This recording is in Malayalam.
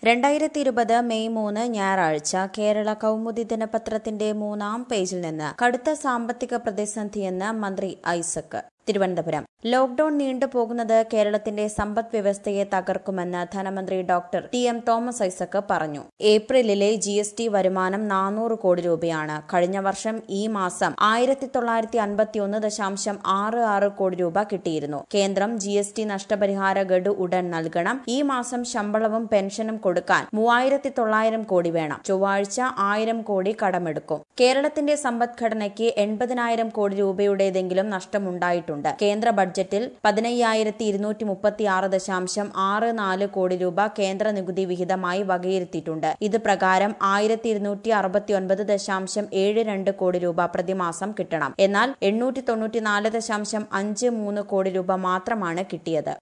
രണ്ടായിരത്തി ഇരുപത് മെയ് മൂന്ന് ഞായറാഴ്ച കേരള കൗമുദി ദിനപത്രത്തിന്റെ മൂന്നാം പേജിൽ നിന്ന് കടുത്ത സാമ്പത്തിക പ്രതിസന്ധിയെന്ന് മന്ത്രി ഐസക് തിരുവനന്തപുരം ലോക്ഡൌൺ നീണ്ടുപോകുന്നത് കേരളത്തിന്റെ സമ്പദ് വ്യവസ്ഥയെ തകർക്കുമെന്ന് ധനമന്ത്രി doctor T M Thomas Isaac പറഞ്ഞു ഏപ്രിലിലെ ജി എസ് ടി വരുമാനം നാനൂറ് കോടി രൂപയാണ് കഴിഞ്ഞ വർഷം ഈ മാസം ആയിരത്തി തൊള്ളായിരത്തി അൻപത്തിയൊന്ന് ദശാംശം ആറ് ആറ് കോടി രൂപ കിട്ടിയിരുന്നു കേന്ദ്രം ജി എസ് ടി നഷ്ടപരിഹാര ഗഡു ഉടൻ നൽകണം ഈ മാസം ശമ്പളവും പെൻഷനും കൊടുക്കാൻ മൂവായിരത്തി തൊള്ളായിരം കോടി വേണം ചൊവ്വാഴ്ച ആയിരം കോടി കടമെടുക്കും കേരളത്തിന്റെ സമ്പദ്ഘടനയ്ക്ക് എൺപതിനായിരം കോടി രൂപയുടേതെങ്കിലും നഷ്ടമുണ്ടായിട്ടുണ്ട് കേന്ദ്ര ബഡ്ജറ്റിൽ പതിനയ്യായിരത്തി ഇരുന്നൂറ്റി മുപ്പത്തി ആറ് ദശാംശം ആറ് നാല് കോടി രൂപ കേന്ദ്ര നികുതി വിഹിതമായി വകയിരുത്തിയിട്ടുണ്ട് ഇത് പ്രകാരം ആയിരത്തി ഇരുന്നൂറ്റി അറുപത്തി ഒൻപത് ദശാംശം ഏഴ് രണ്ട് കോടി രൂപ പ്രതിമാസം കിട്ടണം എന്നാൽ എണ്ണൂറ്റി തൊണ്ണൂറ്റിനാല് ദശാംശം അഞ്ച് മൂന്ന് കോടി രൂപ മാത്രമാണ് കിട്ടിയത്